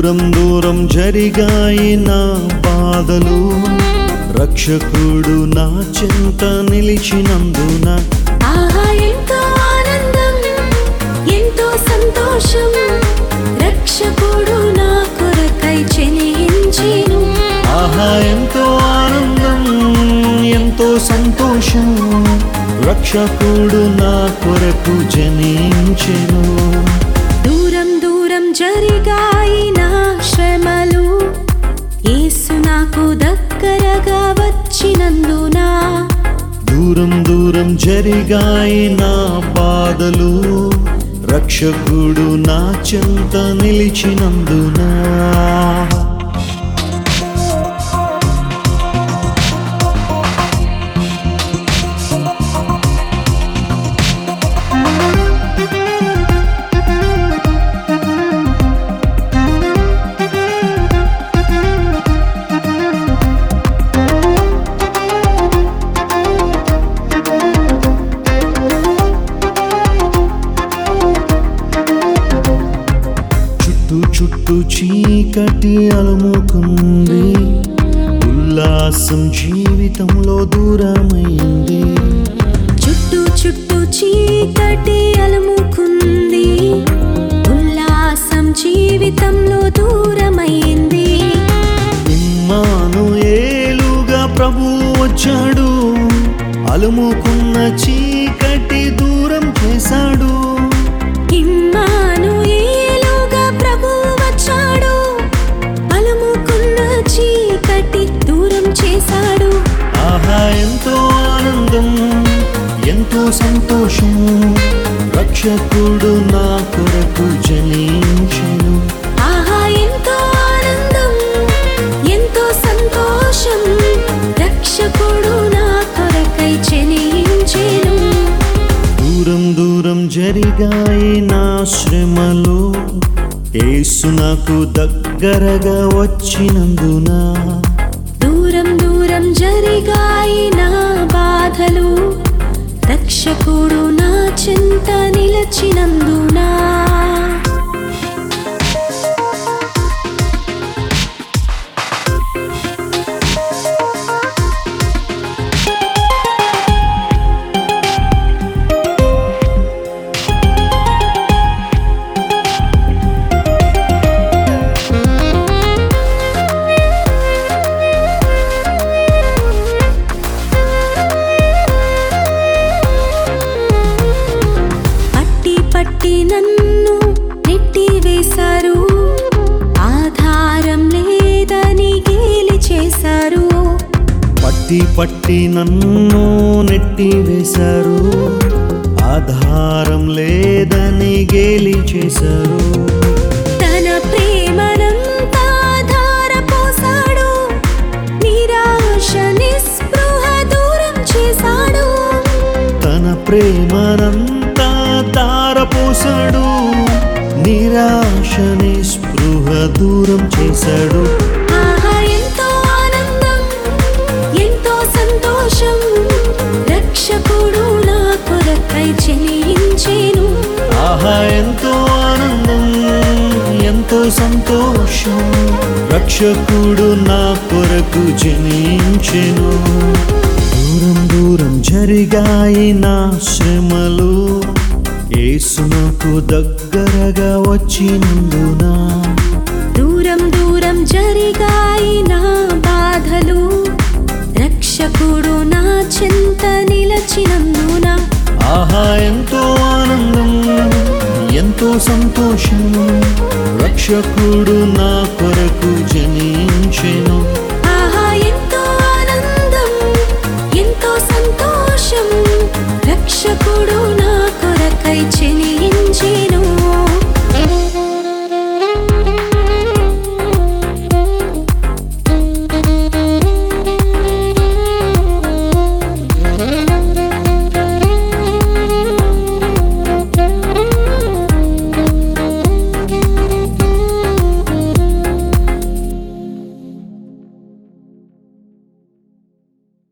దూరం దూరం జరిగాయి నా బాధలు రక్షకుడు నా చింత నిలిచినందున ఆహా ఎంతో ఆనందం ఎంతో సంతోషం రక్షకుడు నా కొరకై చెలించెను ఆహా ఎంతో ఆనందం ఎంతో సంతోషం రక్షకుడు నా కొరకు జనించెను దూరం దూరం జరిగాయి నా శ్రమలు యేసు నాకు దగ్గరగా వచ్చినందున దూరం దూరం జరిగాయి నా బాధలు రక్షకుడు నా చెంత నిలిచినందున చుట్టూ చుట్టూ చీకటి అలుముకుంది ఉల్లాసం జీవితంలో దూరమైంది చుట్టూ చుట్టూ చీకటి అలుముకుంది ఉల్లాసం జీవితంలో దూరమైంది ఇమ్మాను ఏలుగా ప్రభు వచ్చాడు అలుముకున్న చీకటి దూరం చేశాడు ఇమ్మానుయేలుగా ప్రభువు వచ్చాడు అలుముకున్న చీకటి దూరం చేశాడు ఆహా ఎంతో ఆనందం ఎంతో సంతోషం రక్షకుడు నా కొరకు జనించెను ఆహా ఎంతో ఆనందం ఎంతో సంతోషం రక్షకుడు నా కొరకై చెలించెను దూరం దూరం జరిగాయి నా శ్రమలు యేసు నాకు దగ్గరగా వచ్చినందున దూరం దూరం జరిగాయి నా బాధలు రక్షకుడు నా చింత నిలచినందునా పట్టి పట్టి నన్ను నెట్టి వేశారు ఆధారం లేదని గేలి చేశారు పట్టి పట్టి నన్ను నెట్టి వేశారు ఆధారం లేదని గేలి చేశారు తన ప్రేమనంతా ధారపోసాడు నిరాశ నిస్పృహ దూరం చేశాడు తన ప్రేమనంతా తారపోసాడు నిరాశ నిస్పృహ దూరం చేశాడు ఆహా ఎంతో ఆనందం ఎంతో సంతోషం రక్షకుడు నా కొరకై చెలించెను ఆహా ఎంతో ఆనందం ఎంతో సంతోషం రక్షకుడు నా కొరకు జనించెను దూరం దూరం జరిగాయి నా శ్రమలు యేసు నాకు దగ్గరగా వచ్చినందున దూరం దూరం జరిగాయి నా బాధలు రక్షకుడు నా చింత నిలచినందున ఆహా ఎంతో ఆనందం ఎంతో సంతోషం రక్షకుడు నా కొరకు జనించెను